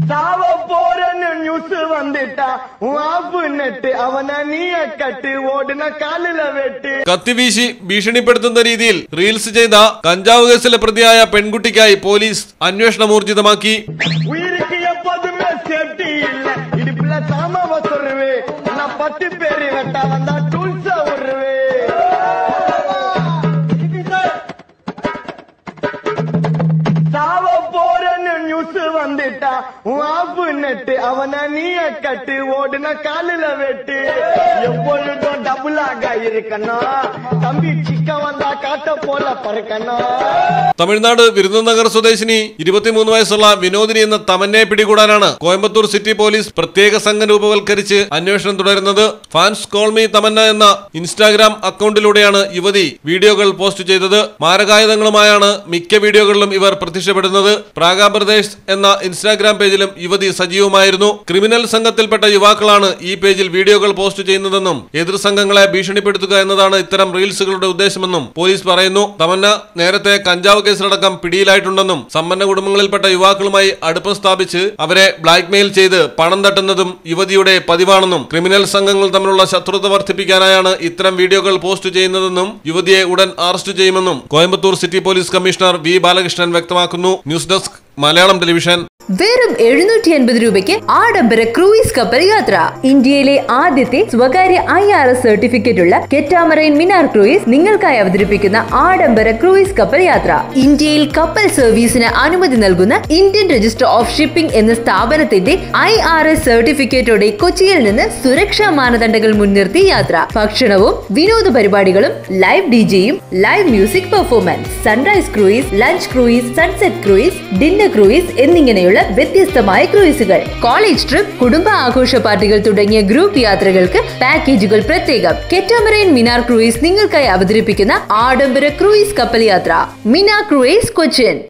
சாவ போறன்னு நியூஸ் வந்துட்டா உன் ஆப்பு நெட்டு அவன நீய கட்டு ஓடுன காலில வெட்டு കത്തിവീശി ഭീഷണിപ്പെടുത്തുന്ന രീതിയിൽ റീൽസ് ചെയ്ത കഞ്ചാവ് കേസിലെ പ്രതിയായ പെൺകുട്ടിക്കായി പോലീസ് അന്വേഷണം ഊർജിതമാക്കി உயிருக்கு எப்போதுமே சேஃப்டி இல்ல இடுப்புல சாமாவ சொல்லுவே நான் பத்து பேரு வெட்டா வந்தா டூல்ஸ விடுவே சாவ போறன்னு நியூஸ் வந்துட்டா உன் ஆப்பு நெட்டு அவன நீய கட்டு ஓடுன காலில வெட்டு எப்பொழுதும் டபுள் ஆக இருக்கணும் தம்பி சிக்க வந்தா காட்ட போல பறக்கணும் തമിഴ്നാട് വിരുദ്ധനഗർ സ്വദേശിനി ഇരുപത്തിമൂന്ന് വയസ്സുള്ള വിനോദിനി എന്ന തമന്നയെ പിടികൂടാനാണ് കോയമ്പത്തൂർ സിറ്റി പോലീസ് പ്രത്യേക സംഘം രൂപവൽക്കരിച്ച് അന്വേഷണം തുടരുന്നത് ഫാൻസ് കോൾമി തമന്ന എന്ന ഇൻസ്റ്റാഗ്രാം അക്കൗണ്ടിലൂടെയാണ് യുവതി വീഡിയോകൾ പോസ്റ്റ് ചെയ്തത് മാരകായുധങ്ങളുമായാണ് മിക്ക വീഡിയോകളിലും ഇവർ പ്രത്യക്ഷപ്പെടുന്നത് പ്രാഗ പ്രദേശ് എന്ന ഇൻസ്റ്റാഗ്രാം പേജിലും യുവതി സജീവമായിരുന്നു ക്രിമിനൽ സംഘത്തിൽപ്പെട്ട യുവാക്കളാണ് ഈ പേജിൽ വീഡിയോകൾ പോസ്റ്റ് ചെയ്യുന്നതെന്നും എതിർ സംഘങ്ങളെ ഭീഷണിപ്പെടുത്തുക എന്നതാണ് ഇത്തരം റീൽസുകളുടെ ഉദ്ദേശമെന്നും പോലീസ് പറയുന്നു തമന്ന നേരത്തെ കഞ്ചാവ് കേസിലടക്കം പിടിയിലായിട്ടുണ്ടെന്നും സമ്പന്ന കുടുംബങ്ങളിൽപ്പെട്ട യുവാക്കളുമായി അടുപ്പം സ്ഥാപിച്ച് അവരെ ബ്ലാക്ക്മെയിൽ ചെയ്ത് പണം തട്ടുന്നതും യുവതിയുടെ പതിവാണെന്നും ക്രിമിനൽ സംഘങ്ങൾ തമ്മിലുള്ള ശത്രുത വർദ്ധിപ്പിക്കാനായാണ് ഇത്തരം വീഡിയോകൾ പോസ്റ്റ് ചെയ്യുന്നതെന്നും യുവതിയെ ഉടൻ അറസ്റ്റ് ചെയ്യുമെന്നും Coimbatore city police commissioner V Balakrishnan വ്യക്തമാക്കുന്നു ന്യൂസ് ഡെസ്ക് മലയാളം ടെലിവിഷൻ വെറും എഴുന്നൂറ്റി അൻപത് രൂപയ്ക്ക് ആഡംബര ക്രൂയിസ് കപ്പൽ യാത്ര ഇന്ത്യയിലെ ആദ്യത്തെ സ്വകാര്യ ഐ ആർ എസ് സർട്ടിഫിക്കറ്റ് ഉള്ള കെറ്റാമറൈൻ മിനാർ ക്രൂയിസ് നിങ്ങൾക്കായി അവതരിപ്പിക്കുന്ന ആഡംബര ക്രൂയിസ് കപ്പൽ യാത്ര ഇന്ത്യയിൽ കപ്പൽ സർവീസിന് അനുമതി നൽകുന്ന ഇന്ത്യൻ രജിസ്റ്റർ ഓഫ് ഷിപ്പിംഗ് എന്ന സ്ഥാപനത്തിന്റെ ഐ ആർ എസ് സർട്ടിഫിക്കറ്റോടെ കൊച്ചിയിൽ നിന്ന് സുരക്ഷാ മാനദണ്ഡങ്ങൾ മുൻനിർത്തി യാത്ര ഭക്ഷണവും വിനോദ പരിപാടികളും ലൈവ് ഡിജെയും live music performance sunrise cruise lunch cruise sunset cruise dinner cruise എന്നിങ്ങനെയുള്ള വ്യത്യസ്തമായ ക്രൂയിസുകൾ കോളേജ് ട്രിപ്പ് കുടുംബ ആഘോഷ പാർട്ടികൾ തുടങ്ങിയ ഗ്രൂപ്പ് യാത്രകൾക്ക് പാക്കേജുകൾ പ്രത്യേകം കെറ്റാമറൈൻ മിനാർ ക്രൂയിസ് നിങ്ങൾക്കായി അവതരിപ്പിക്കുന്ന ആഡംബര ക്രൂയിസ് കപ്പൽ യാത്ര മിനാർ ക്രൂയിസ് കൊച്ചിൻ